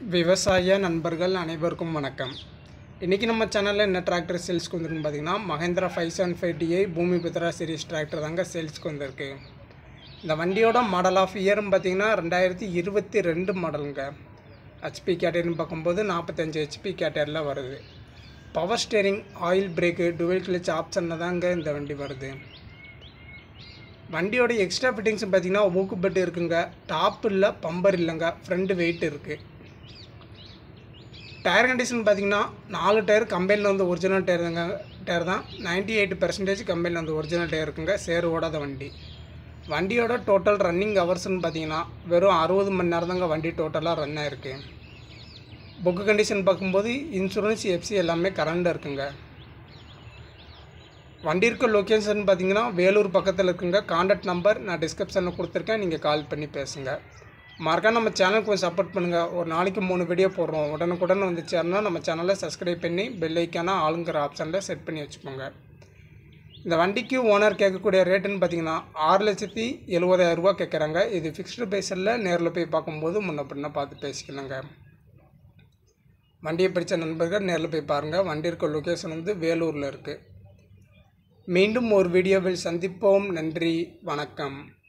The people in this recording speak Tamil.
விவசாய நண்பர்கள் அனைவருக்கும் வணக்கம் இன்றைக்கி நம்ம சேனலில் என்ன டிராக்டர் சேல்ஸ்க்கு வந்திருக்குன்னு பார்த்தீங்கன்னா Mahindra five seven five DI Bhoomi Putra series tractor தாங்க சேல்ஸ்க்கு வந்திருக்கு இந்த வண்டியோட மாடல் ஆஃப் இயர்னு பார்த்தீங்கன்னா ரெண்டாயிரத்தி இருபத்தி ரெண்டு மாடலுங்க ஹெச்பி கேட்டர்னு பார்க்கும்போது நாற்பத்தஞ்சு ஹெச்பி கேட்டரில் வருது power steering oil brake dual clutch ஆப்ஷனில் தாங்க இந்த வண்டி வருது வண்டியோட எக்ஸ்ட்ரா ஃபிட்டிங்ஸ் பார்த்தீங்கன்னா ஊக்கு பெட் இருக்குங்க டாப் இல்லை பம்பர் இல்லைங்க ஃப்ரண்ட் வெயிட் இருக்குது டயர் கண்டிஷன் பார்த்தீங்கன்னா நாலு டயர் கம்பெனியில் வந்து ஒரிஜினல் டயர் தாங்க டயர் தான் நைன்டி எயிட் பர்சன்டேஜ் கம்பெனியில் வந்து ஒரிஜினல் டயர் இருக்குங்க சேர் ஓடாத வண்டி வண்டியோட டோட்டல் ரன்னிங் ஹவர்ஸ்னு பார்த்தீங்கன்னா வெறும் அறுபது மணி நேரம் தாங்க வண்டி டோட்டலாக ரன் ஆயிருக்கு புக்கு கண்டிஷன் பார்க்கும்போது இன்சூரன்ஸ் எஃப்சி எல்லாமே கரண்டில் இருக்குங்க வண்டி இருக்க லொக்கேஷன் பார்த்தீங்கன்னா வேலூர் பக்கத்தில் இருக்குங்க காண்டாக்ட் நம்பர் நான் டிஸ்கிரிப்ஷனில் கொடுத்துருக்கேன் நீங்கள் கால் பண்ணி பேசுங்க மறக்காம நம்ம சேனலுக்கு கொஞ்சம் சப்போர்ட் பண்ணுங்கள் ஒரு நாளைக்கு மூணு வீடியோ போடுறோம் உடனுக்குடன் வந்து சேர்னா நம்ம சேனலை சப்ஸ்கிரைப் பண்ணி பெல் ஐக்கான ஆளுங்கிற ஆப்ஷனில் செட் பண்ணி வச்சுக்கோங்க இந்த வண்டிக்கு ஓனர் கேட்கக்கூடிய ரேட்டுன்னு பார்த்தீங்கன்னா ஆறு லட்சத்தி எழுபதாயிரம் ரூபா கேட்குறாங்க இது ஃபிக்ஸ்டு பேஸில் நேரில் போய் பார்க்கும்போது முன்ன பின்ன பார்த்து பேசிக்கலாங்க வண்டியை பிடிச்ச நண்பர்கள் நேரில் போய் பாருங்கள் வண்டி இருக்க லொக்கேஷன் வந்து வேலூரில் இருக்குது மீண்டும் ஒரு வீடியோவில் சந்திப்போம் நன்றி வணக்கம்